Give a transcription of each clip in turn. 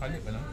ఖాళీ పైన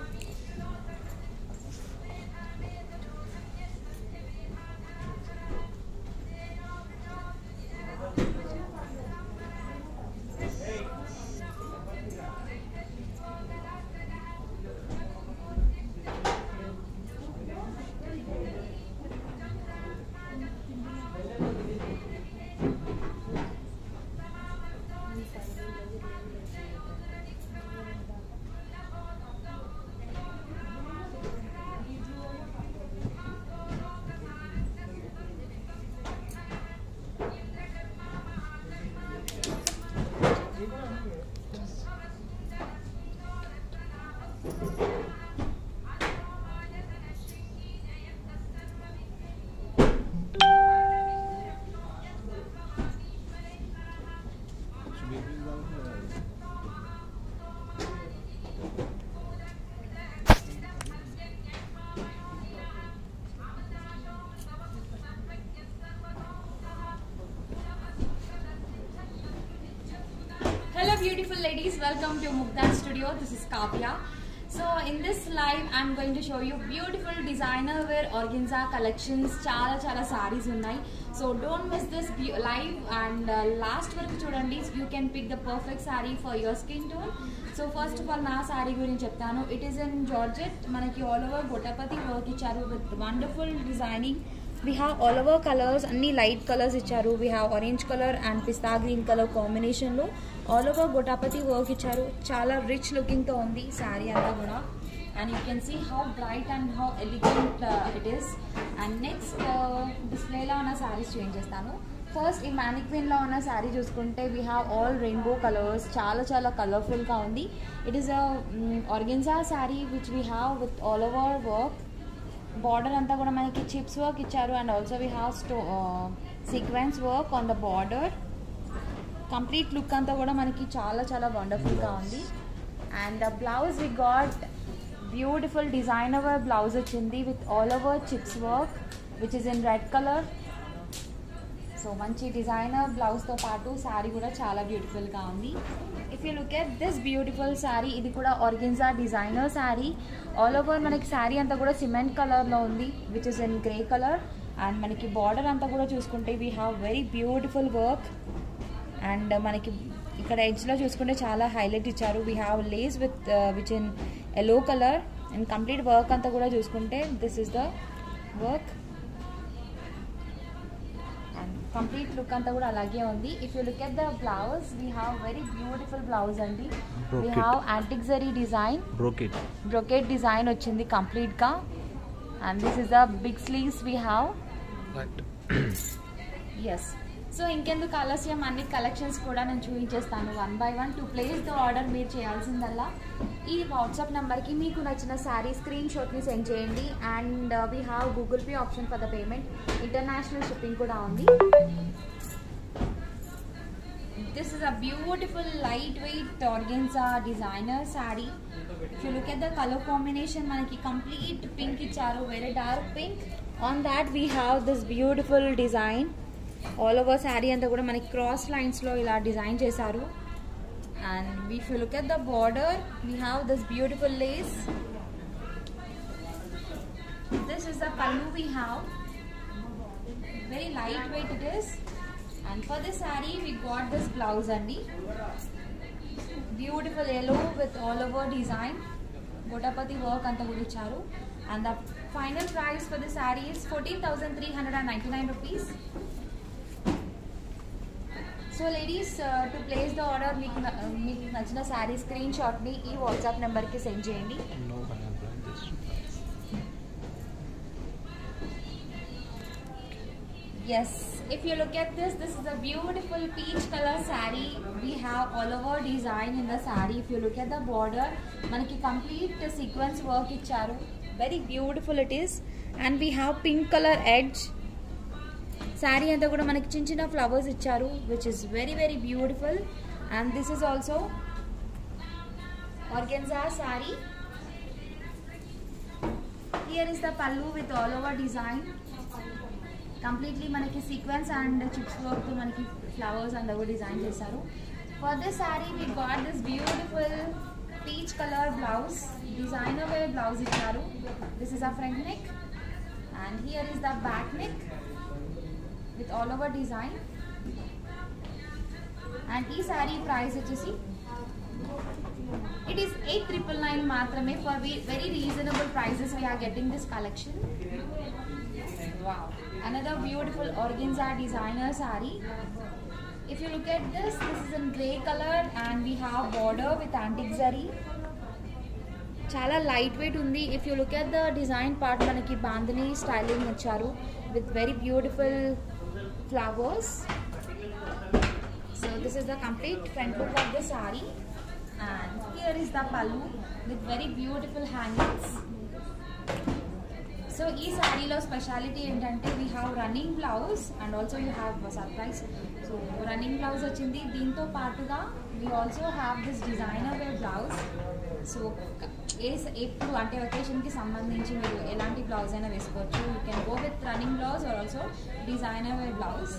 Hello, beautiful ladies. Welcome to Mugdan Studio. This is Kavya. So, in this live, I'm going to show you beautiful designer wear organza collections. చాలా చాలా sarees ఉన్నాయి so don't miss this live and last వరకు చూడండి you can pick the perfect sari for your skin tone so first of all నా శారీ గురించి చెప్తాను it is in georgette మనకి all over గొటపతి వర్క్ ఇచ్చారు with wonderful designing we have all over colours అన్ని light colours ఇచ్చారు we have orange colour and పిస్తా green colour కాంబినేషన్లో ఆల్ ఓవర్ గొటాపతి వర్క్ ఇచ్చారు చాలా రిచ్ లుకింగ్తో ఉంది శారీ అంతా కూడా and you can see how bright and how elegant it is and next డిస్ప్లేలో ఉన్న శారీస్ చేంజ్ చేస్తాను ఫస్ట్ ఈ మ్యానిక్విన్లో ఉన్న శారీ చూసుకుంటే we have all rainbow colours చాలా చాలా కలర్ఫుల్గా ఉంది it is a organza sari which we have with all over work border అంతా కూడా మనకి చిప్స్ వర్క్ ఇచ్చారు and also we have stone sequence work on the border complete look అంతా కూడా మనకి చాలా చాలా వండర్ఫుల్గా ఉంది and the blouse we got beautiful designer blouse వచ్చింది with all over chips work which is in red colour so మంచి designer బ్లౌజ్తో పాటు శారీ కూడా చాలా బ్యూటిఫుల్గా ఉంది if you look at this beautiful sari ఇది కూడా organza designer sari all over మనకి శారీ అంతా కూడా సిమెంట్ కలర్లో ఉంది which is in grey colour and మనకి బార్డర్ అంతా కూడా చూసుకుంటే we have very beautiful work and మనకి ఇక్కడ ఎడ్జ్లో చూసుకుంటే చాలా హైలైట్ ఇచ్చారు we have lace with which in yellow colour and complete work అంతా కూడా చూసుకుంటే this is the work and complete look అంతా కూడా అలాగే ఉంది if you look at the blouse we have very beautiful blouse అండి we Brocade. Have యాంటిక్సరీ design brocade brocade design వచ్చింది కంప్లీట్గా and this is the big sleeves we have yes so ఇంకెందుకు ఆలస్యం అన్ని కలెక్షన్స్ కూడా నేను చూపించేస్తాను one by one to place the order మీరు చేయాల్సిందల్లా ఈ వాట్సాప్ నెంబర్కి మీకు నచ్చిన శారీ స్క్రీన్ షాట్ని సెండ్ చేయండి and we have Google Pay option for the payment international shipping కూడా ఉంది this is a beautiful lightweight organza designer sari if you look at the colour combination మనకి కంప్లీట్ పింక్ ఇచ్చారు very dark pink on that we have this beautiful design all over sari అంతా కూడా మనకి cross లైన్స్లో ఇలా design చేశారు and if you look at the border we have this beautiful lace this is the pallu we have very lightweight it is and for this saree we got this blouse andi beautiful yellow with all over design గొటపతి work అంతా కూడా ఇచ్చారు and the final price for the sari is fourteen thousand three hundred and ninety nine rupees so ladies to place the order మీకు న- మీకు నచ్చిన sari screen షాట్ని ఈ WhatsApp నెంబర్కి సెండ్ చేయండి Yes, if you look at this, this is a beautiful peach color saree. We have all over design in the saree. If you look at the border, మనకి complete sequence work ఇచ్చారు. Very beautiful it is. And we have pink color edge. Sari అంతా కూడా మనకి చిన్న చిన్న flowers ఇచ్చారు which is very very beautiful and this is also organza sari here is the pallu with all over design completely మనకి sequence and chips work మనకి flowers and అవి design చేశారు for this sari we got this beautiful peach colour blouse designer wear blouse ఇచ్చారు this is a front neck and here is the back neck with all over design and ఈ sari price వచ్చేసి it is eight triple nine మాత్రమే for very reasonable prices we're getting this collection Wow. Another beautiful organza designer sari. If you look at this, this is in grey color and we have border with antique zari. చాలా light weight ఉంది if you look at the design part మనకి bandhani styling ఇచ్చారు with very beautiful flowers so this is the complete front look of the sari and here is the pallu with very beautiful hangings so ఈ శారీలో speciality ఏంటంటే we have running blouse and also you have surprise so running blouse వచ్చింది దీంతో పాటుగా we also have this designer wear blouse so ఏ ఎప్పుడు అంటే ఒకేషన్కి సంబంధించి మీరు ఎలాంటి బ్లౌజ్ అయినా వేసుకోవచ్చు you can go with running blouse or also designer wear blouse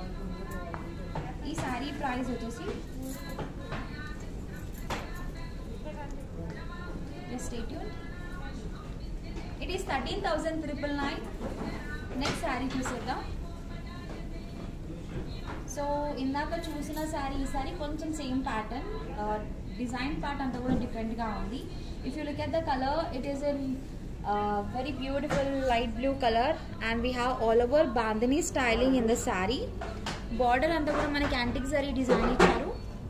ఈ శారీ ప్రైస్ వచ్చేసి just stay tune it is thirteen thousand triple nine next sari చూసేద్దాం సో ఇందాక చూసిన శారీ ఈ శారీ కొంచెం సేమ్ ప్యాటర్న్ డిజైన్ పార్ట్ అంతా కూడా డిఫరెంట్గా ఉంది if you look at the colour it is in very beautiful light blue colour and we have all over bandhani styling in the sari border అంతా కూడా మనకి యాంటిక్ జరీ డిజైన్ ఇచ్చారు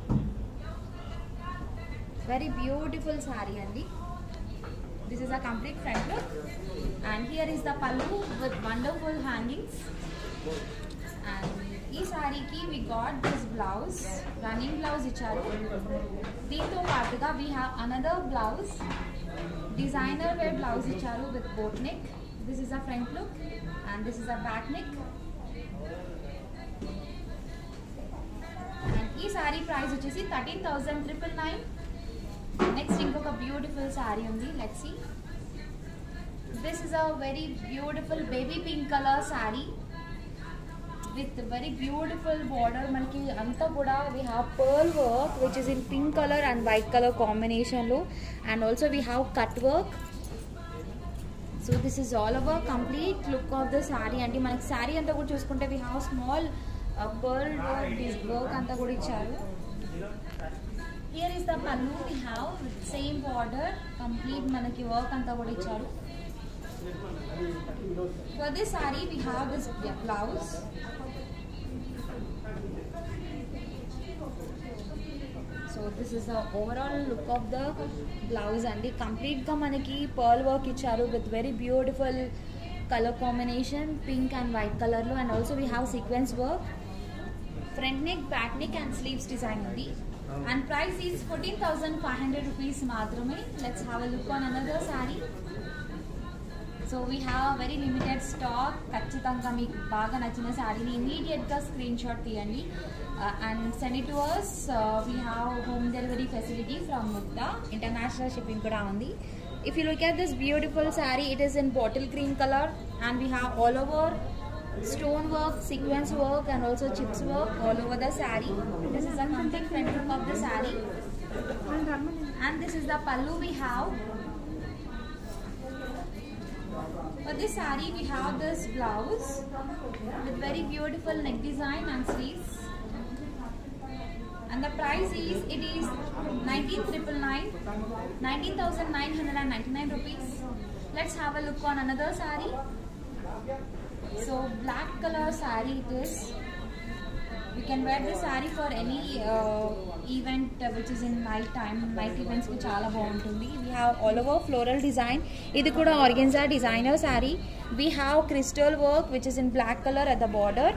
వెరీ బ్యూటిఫుల్ శారీ అండి this is a complete front look and here is the pallu with wonderful hangings and ఈ సారీకి we got this blouse running blouse ఇచ్చారు దీంతో పాటుగా we have another blouse designer wear blouse ఇచ్చారు with boat neck this is a front look and this is a back neck and ఈ sari price వచ్చేసి thirteen thousand triple nine next ఇంకొక beautiful sari ఉంది let's see this is a very beautiful baby pink colour sari with very beautiful border మనకి అంతా కూడా we have pearl work which is in pink colour and white colour కాంబినేషన్లో and also we have cut work so this is all over complete look of the sari అంటే మనకి శారీ అంతా కూడా చూసుకుంటే we have small pearl work work అంతా కూడా ఇచ్చారు here is the pallu we have same border complete మనకి వర్క్ అంతా కూడా ఇచ్చారు for this sorry we have this blouse so this is the overall look of the blouse అండి కంప్లీట్గా మనకి పర్ల్ వర్క్ ఇచ్చారు with very beautiful colour combination pink and white కలర్లో and also we have sequence work front neck back neck and sleeves design ఉంది and price is fourteen thousand five hundred rupees మాత్రమే let's have a look on another sari so we have very limited stock ఖచ్చితంగా మీకు బాగా నచ్చిన శారీని ఇమీడియట్గా screenshot తీయండి and send it to us we have home delivery facility from Mukta international shipping కూడా ఉంది if you look at this beautiful sari it is in bottle green colour and we have all over stone work, sequence work and also chips work all over the saree. This is a complete front look of the saree. And this is the pallu we have. For this saree we have this blouse with very beautiful neck design and sleeves. And the price is, it is 19,999, 19,999 rupees. Let's have a look on another saree. So black color saree it is. We can wear this saree for any uh, event uh, which is in night time. Night events కి చాలా బాగుంటుంది we have all over floral design ఇది కూడా organza designer sari we have crystal work which is in black colour at the border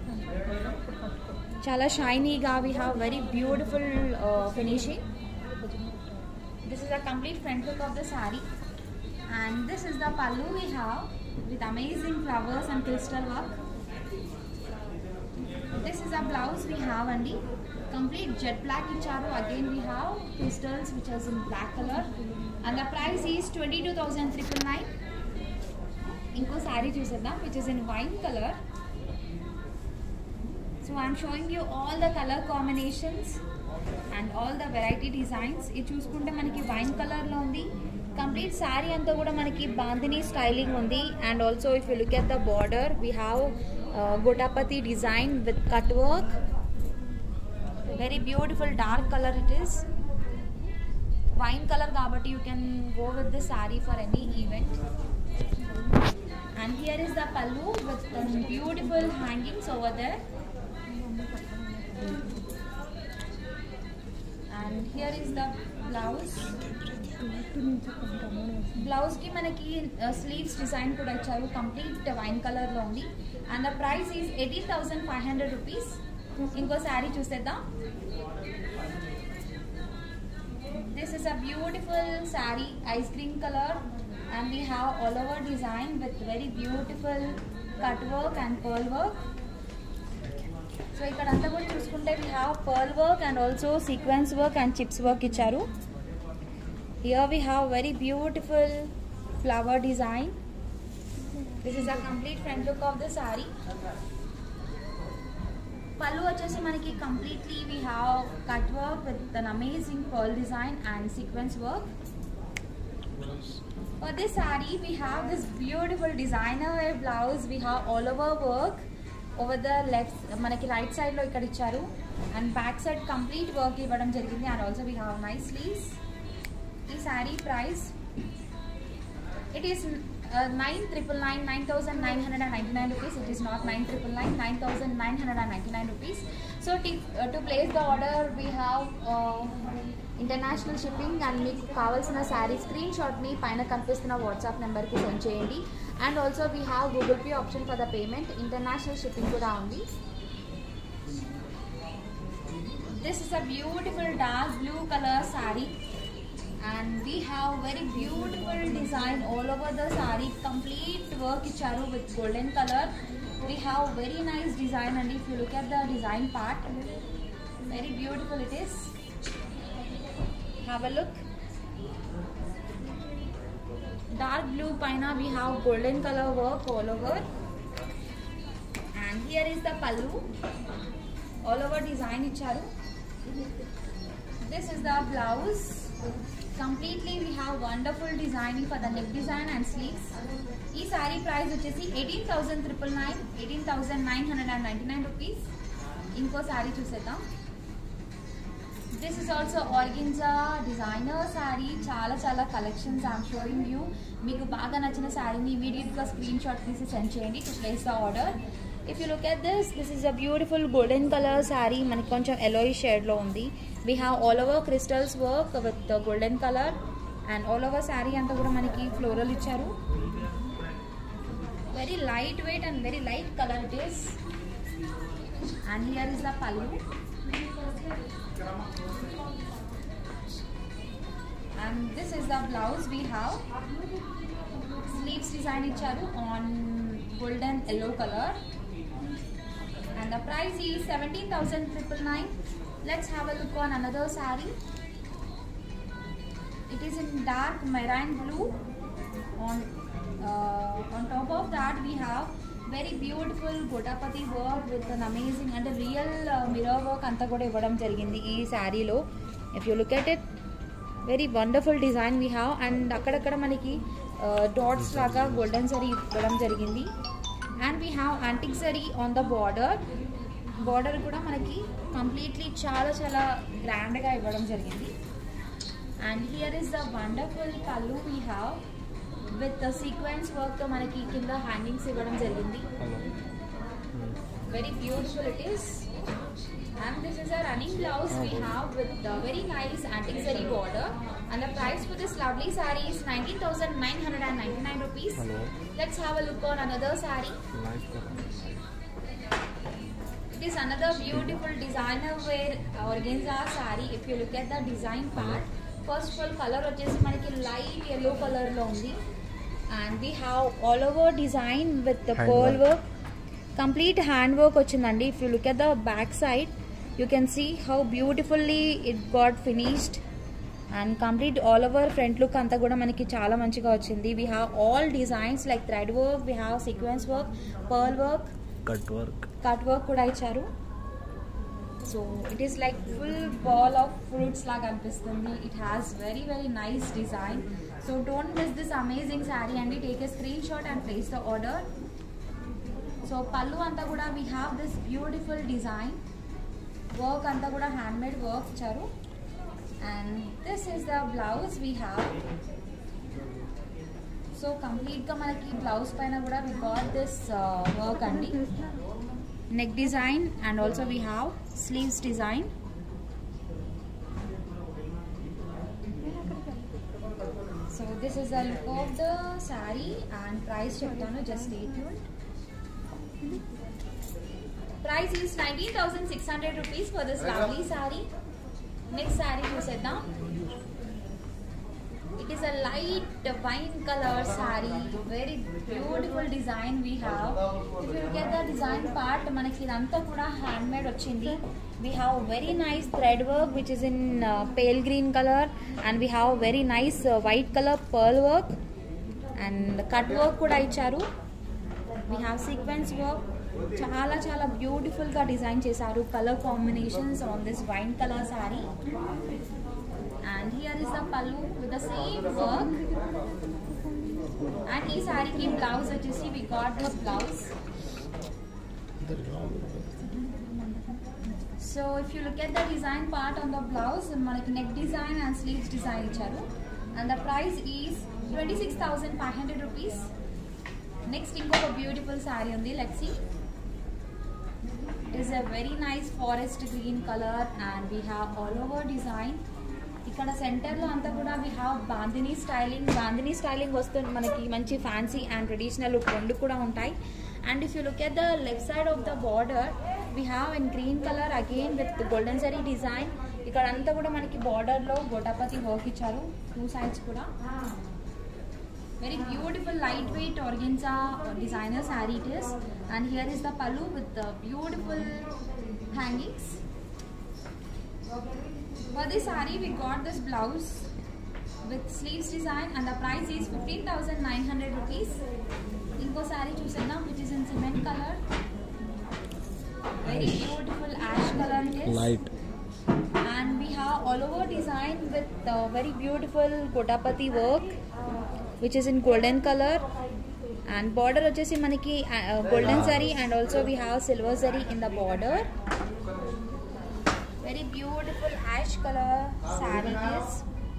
చాలా షైనీగా we have very beautiful finishing this is the complete front look of the sari and this is the pallu we have with amazing flowers and crystal work. This is a blouse we have andi complete jet black icharu again we have crystals which is in black color and the price is 22999 ఇంకో శారీ చూసేద్దాం which is in wine colour so I'm showing you all the colour combinations and all the variety designs ఇది చూసుకుంటే మనకి wine కలర్లో ఉంది complete sari అంతా కూడా మనకి బాందిని స్టైలింగ్ ఉంది and also if you look at the border we have gota patti design with cut work very beautiful dark colour it is wine colour కాబట్టి you can go with the sari for any event and here is the pallu with um, beautiful hangings over there and here is the blouse blouse కి మనకి sleeves design కూడా ఇచ్చారు complete wine colour లో ఉంది and the price is eighteen thousand five hundred rupees ఇంకో శారీ చూసేద్దాం This is a beautiful saree, ice cream color, and we have all over design with very beautiful cut work and pearl work. So ఇక్కడ అంతా కూడా చూసుకుంటే we have pearl work and also sequence work and chips work ఇచ్చారు here we have very beautiful flower design this is a complete front look of the sari pallu వచ్చేసి మనకి completely we have cut work with an amazing pearl design and sequence work For this saree, we have this beautiful designer wear blouse. We have all over work over the left, మనకి right side లో ఇక్కడ ఇచ్చారు and back side complete work ఇవ్వడం జరిగింది and also we have nice sleeves ఈ sari price it is nine triple nine nine thousand nine hundred and ninety nine rupees it is not nine triple nine nine thousand nine hundred and ninety nine rupees so to place the order we have international shipping and మీకు కావాల్సిన sari screen షాట్ని పైన కనిపిస్తున్న WhatsApp నెంబర్కి send చేయండి and also we have Google Pay option for the payment international shipping కూడా ఉంది this is a beautiful dark blue colour sari and we have very beautiful design all over the sari complete work ఇచ్చారు with golden colour we have very nice design అండి if you look at the design part very beautiful it is have a look dark blue paina we have golden color work all over and here is the pallu all over design icharu this is the blouse completely we have wonderful designing for the neck design and sleeves ఈ sari price వచ్చేసి eighteen thousand triple nine eighteen thousand nine hundred and ninety nine rupees ఇంకో సారీ చూసేద్దాం this is also organza designer sari చాలా చాలా collections I'm showing you మీకు బాగా నచ్చిన శారీని ఇమీడియట్గా స్క్రీన్ షాట్ తీసి సెండ్ చేయండి to place the order if you look at this this is a beautiful golden colour sari మనకి కొంచెం ఎలోయి షేడ్లో ఉంది we have all over crystals work with golden colour and all over sari అంతా కూడా మనకి ఫ్లోరల్ ఇచ్చారు very light weight and very light colour it is and here is the pallu and this is the blouse we have sleeves design icharu on golden yellow color and the price is 17999 let's have a look on another saree it is in dark marine blue on uh, on top of that we have very beautiful gota patti work with an amazing అంటే real mirror work అంతా కూడా ఇవ్వడం జరిగింది ఈ శారీలో if you look at it very wonderful design we have and అక్కడక్కడ మనకి dots లాగా గోల్డెన్ సరీ ఇవ్వడం జరిగింది and we have antique zari on the border border కూడా మనకి కంప్లీట్లీ చాలా చాలా గ్రాండ్గా ఇవ్వడం జరిగింది and here is the wonderful pallu we have with sequence వర్క్తో మనకి కింద హ్యాంగింగ్స్ ఇవ్వడం జరిగింది very beautiful it is and this is a running blouse we have with the very nice antique zari border and the price for this lovely saree is 19999 rupees Hello. let's have a look on another saree it is another beautiful designer wear organza saree if you look at the design part first of all color వచ్చేసి మనకి light yellow colour లో ఉంది and we have all over design with the Hand pearl work. Work complete hand work వచ్చిందండి if you look at the back side you can see how beautifully it got finished and complete all over front look అంతా కూడా మనకి చాలా మంచిగా వచ్చింది we have all designs like thread work we have sequence work pearl work cut work cut work కూడా ఇచ్చారు so it is like full ball of fruits లాగా అనిపిస్తుంది it has very very nice design so don't miss this amazing sari అండి take a screenshot and place the order so pallu అంతా కూడా we have this beautiful design work అంతా కూడా handmade work ఇచ్చారు and this is the blouse we have so కంప్లీట్గా మనకి blouse పైన కూడా వి గాట్ దిస్ వర్క్ అండి neck design and also we have sleeves design so this is the look of the sari and price చెప్తాను just stay tune price is nineteen thousand six hundred rupees for this lovely sari next sari చూసేద్దాం it is a light wine color saree very beautiful design we have if you look at the design part మనకి ఇదంతా కూడా handmade వచ్చింది we have very nice thread work which is in uh, pale green color and we have very nice uh, white color pearl work and cut work కూడా ఇచ్చారు we have sequence work చాలా చాలా బ్యూటిఫుల్గా design చేశారు colour combinations on this wine colour sari and here is the pallu with the same work and ఈ శారీకి blouse వచ్చేసి we got this blouse so if you look at the design part on the blouse మనకి neck design and sleeves design ఇచ్చారు and the price is twenty six thousand five hundred rupees next ఇంకొక beautiful sari ఉంది let's see it is a very nice forest green colour and we have all over design ఇక్కడ సెంటర్లో అంతా కూడా we have bandhani styling bandhani styling వస్తుంది మనకి మంచి fancy and traditional look రెండు కూడా ఉంటాయి and if you look at the left side of the border we have in green colour again with golden zari design ఇక్కడ అంతా కూడా మనకి బార్డర్లో గొటపతి వర్క్ ఇచ్చారు టూ సైడ్స్ కూడా very beautiful lightweight organza designer saree it is and here is the pallu with the beautiful hangings for this saree we got this blouse with sleeves design and the price is 15900 rupees ఇంకో శారీ చూసేద్దాం which is in cement colour very beautiful ash colour it is light and we have all over design with uh, very beautiful Kotapati work which is in golden color and border వచ్చేసి మనకి golden saree and also we have silver saree in the border very beautiful ash colour saree is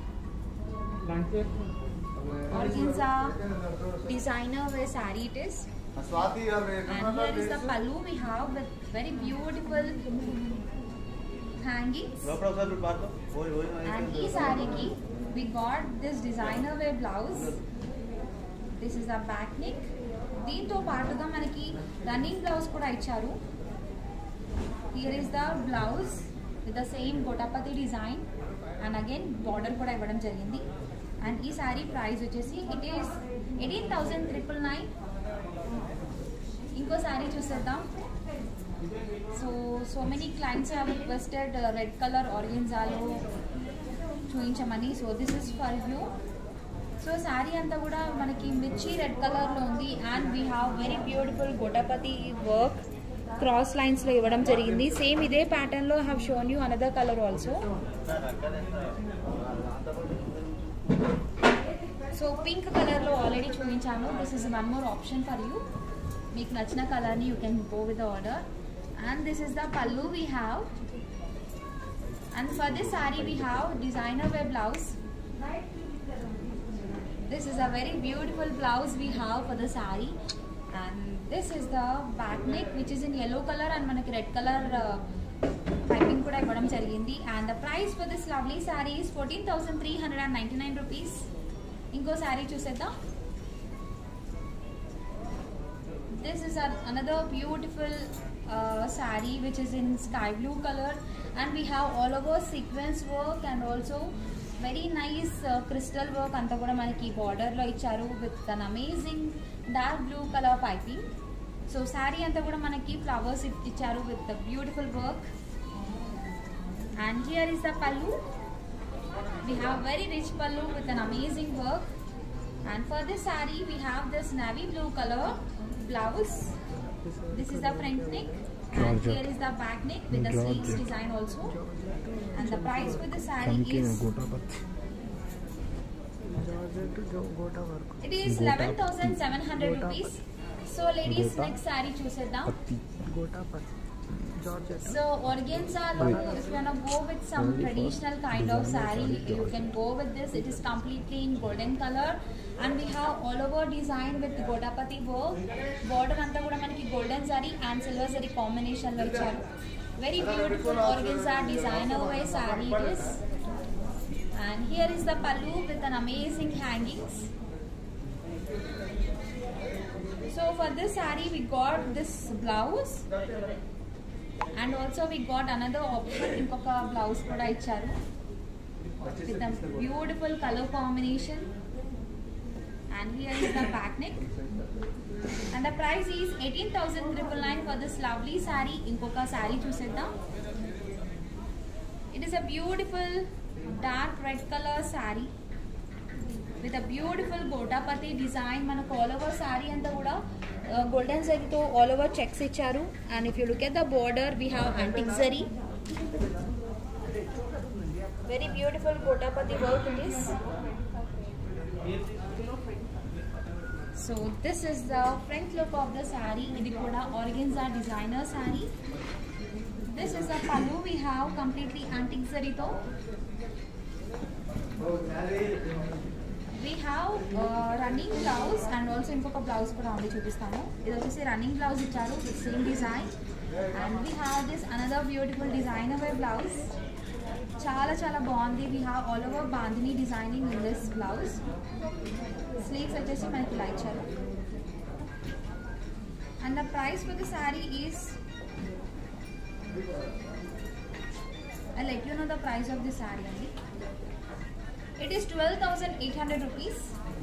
organza designer wear saree it is Swati और and here is the pallu we have with very beautiful hangings లోపల ఒకసారి మీరు పాడుకో ఓయ్ ఓయ్ ఓయ్ and ఈ శారీకి we got this designer wear blouse this is a back neck దీంతో పాటుగా మనకి రన్నింగ్ బ్లౌజ్ కూడా ఇచ్చారు here is the blouse with the same gota patti design and again border కూడా ఇవ్వడం జరిగింది అండ్ ఈ శారీ ప్రైస్ వచ్చేసి it is eighteen thousand triple nine ఇంకో శారీ చూసేద్దాం so so many clients have requested red colour ఆరెంజాలో చూపించమని so this is for you so saree అంతా కూడా మనకి మిర్చి రెడ్ కలర్లో ఉంది and we have very beautiful gota patti work cross లైన్స్లో ఇవ్వడం జరిగింది సేమ్ ఇదే ప్యాటర్న్లో have shown you another colour also so pink కలర్లో ఆల్రెడీ చూపించాను this is one more option for you మీకు నచ్చిన కలర్ని you can go with order and this is the pallu we have and for this sorry we have designer wear blouse this is a very beautiful blouse we have for the saree and this is the back neck which is in yellow color and మనకి red colour piping కూడా ఇవ్వడం జరిగింది and the price for this lovely saree is fourteen thousand three hundred and ninety nine rupees ఇంకో శారీ చూసేద్దాం this is a, another beautiful uh, saree which is in sky blue color and we have all over sequence work and also very nice crystal work అంతా కూడా మనకి బార్డర్లో ఇచ్చారు with an amazing dark blue colour piping so saree అంతా కూడా మనకి flowers ఇచ్చారు with the beautiful work and here is the pallu we have very rich pallu with an amazing work and for this saree we have this navy blue color blouse this is the front neck And Georgette. here is the back neck with the sleeves Georgette. design also. And the price with the saree chamki is gota patti it is Gota. 11,700 rupees. So ladies, Gota. next saree చూసేద్దాం. పత్తి So organza look, if you wanna go with some Only for traditional kind of designer saree, saree, you can go with this. It is completely in golden color and we have all over design with Godapati work. Border అంతా కూడా మనకి golden saree and silver saree combination లో ఇచ్చారు. Very beautiful organza designer wear saree it is. And here is the pallu with an amazing hangings. So for this saree we got this blouse and also we got another option ఇంకొక blouse కూడా ఇచ్చారు with beautiful colour combination and here is the back neck and the price is eighteen thousand triple nine for this lovely saree ఇంకొక శారీ చూసేద్దాం it is a beautiful dark red colour sari with a beautiful gota patti design మనకు all over sari అంతా కూడా golden జరీతో all over checks ఇచ్చారు and if you look at the border we have antique zari very beautiful gota patti work it is so this is the front look of the saree ఇది కూడా organza designer saree this is the pallu we have completely antique జరీతో we have running blouse and also ఇంకొక blouse కూడా ఉంది చూపిస్తాను ఇది వచ్చేసి running blouse ఇచ్చారు with same design and we have this another beautiful design అవే బ్లౌజ్ చాలా చాలా బాగుంది we have all over bandhani designing in this blouse sleeves వచ్చేసి మనకి ఇలా ఇచ్చారు and the price for the saree is I let you know the price of the saree అండి It is 12,800 rupees.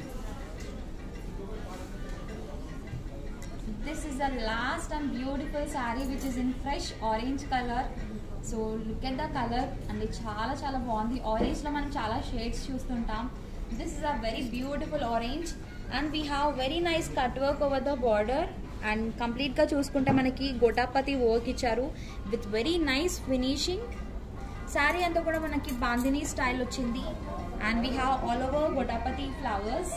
This is the last and beautiful saree which is in fresh orange color. So look at the colour and చాలా చాలా బాగుంది ఆరెంజ్లో మనం చాలా shades చూస్తుంటాం this is a very beautiful orange and we have very nice cut work over the border and కంప్లీట్గా చూసుకుంటే మనకి గోటాపతి వర్క్ ఇచ్చారు with very nice finishing saree అంతా కూడా మనకి బాందిని స్టైల్ వచ్చింది and we have all over gota patti flowers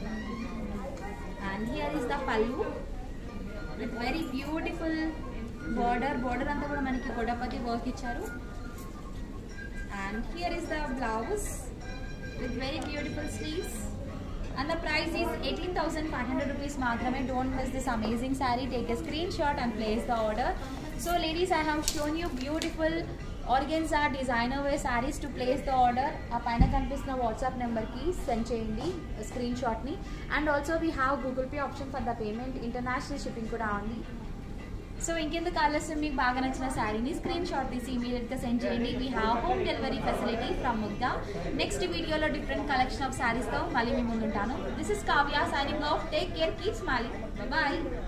and here is the pallu with very beautiful border border అంతా కూడా మనకి గొడపతి వర్క్ ఇచ్చారు and here is the blouse with very beautiful sleeves and the price is eighteen thousand five hundred rupees మాత్రమే don't miss this amazing saree take a screenshot and place the order so ladies I have shown you beautiful organza designer wear sarees to place the order ఆ పైన కనిపిస్తున్న WhatsApp నెంబర్కి send చేయండి స్క్రీన్ షాట్ని and also we have Google Pay option for the payment international shipping కూడా ఉంది so ఇంకెందుకు ఆలస్యం మీకు బాగా నచ్చిన శారీని స్క్రీన్ షాట్ తీసి ఇమీడియట్గా సెండ్ చేయండి we have home delivery facility from Mugdha next వీడియోలో డిఫరెంట్ కలెక్షన్ ఆఫ్ శారీస్తో మళ్ళీ మీ ముందుంటాను this is Kavya signing off take care keep smiling bye